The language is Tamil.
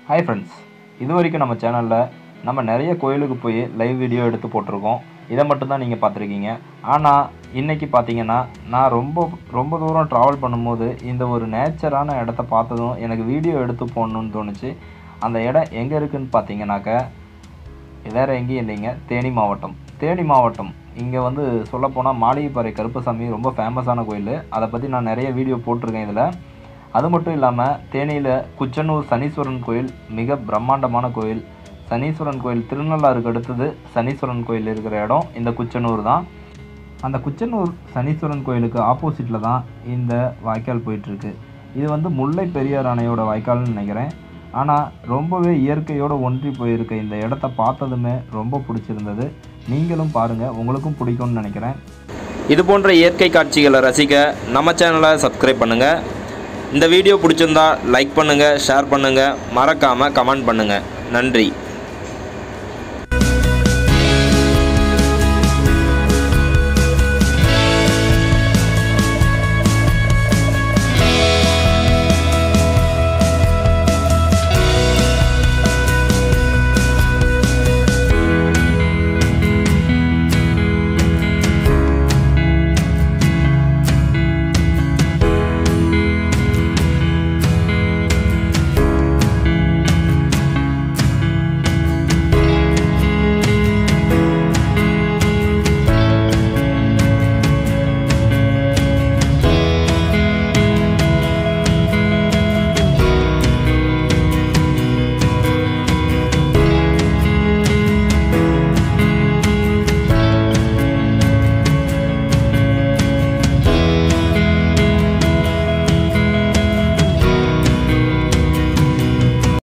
ஹாய் ஃப்ரெண்ட்ஸ் இது வரைக்கும் நம்ம சேனலில் நம்ம நிறைய கோயிலுக்கு போய் லைவ் வீடியோ எடுத்து போட்டிருக்கோம் இதை மட்டும்தான் நீங்கள் பார்த்துருக்கீங்க ஆனால் இன்றைக்கி பார்த்தீங்கன்னா நான் ரொம்ப ரொம்ப தூரம் ட்ராவல் பண்ணும்போது இந்த ஒரு நேச்சரான இடத்த பார்த்ததும் எனக்கு வீடியோ எடுத்து போடணும்னு தோணுச்சு அந்த இடம் எங்கே இருக்குதுன்னு பார்த்தீங்கன்னாக்க வேறு எங்கேயும் இல்லைங்க தேனி மாவட்டம் தேனி மாவட்டம் இங்கே வந்து சொல்லப்போனால் மாளிகைப்பாறை கருப்பசாமி ரொம்ப ஃபேமஸான கோயில் அதை பற்றி நான் நிறைய வீடியோ போட்டிருக்கேன் இதில் அது மட்டும் இல்லாமல் தேனியில் குச்சனூர் சனீஸ்வரன் கோயில் மிக பிரம்மாண்டமான கோயில் சனீஸ்வரன் கோயில் திருநள்ளாறுக்கு அடுத்தது சனீஸ்வரன் கோயில் இருக்கிற இடம் இந்த குச்சனூர் தான் அந்த குச்சனூர் சனீஸ்வரன் கோயிலுக்கு ஆப்போசிட்டில் தான் இந்த வாய்க்கால் போயிட்டுருக்கு இது வந்து முல்லை பெரியார் அணையோட வாய்க்கால்னு நினைக்கிறேன் ஆனால் ரொம்பவே இயற்கையோடு ஒன்றி போயிருக்க இந்த இடத்த பார்த்ததுமே ரொம்ப பிடிச்சிருந்தது நீங்களும் பாருங்கள் உங்களுக்கும் பிடிக்கும்னு நினைக்கிறேன் இது போன்ற இயற்கை காட்சிகளை ரசிக்க நம்ம சேனலை சப்ஸ்கிரைப் பண்ணுங்கள் இந்த வீடியோ பிடிச்சிருந்தா லைக் பண்ணுங்கள் ஷேர் பண்ணுங்கள் மறக்காமல் கமெண்ட் பண்ணுங்கள் நன்றி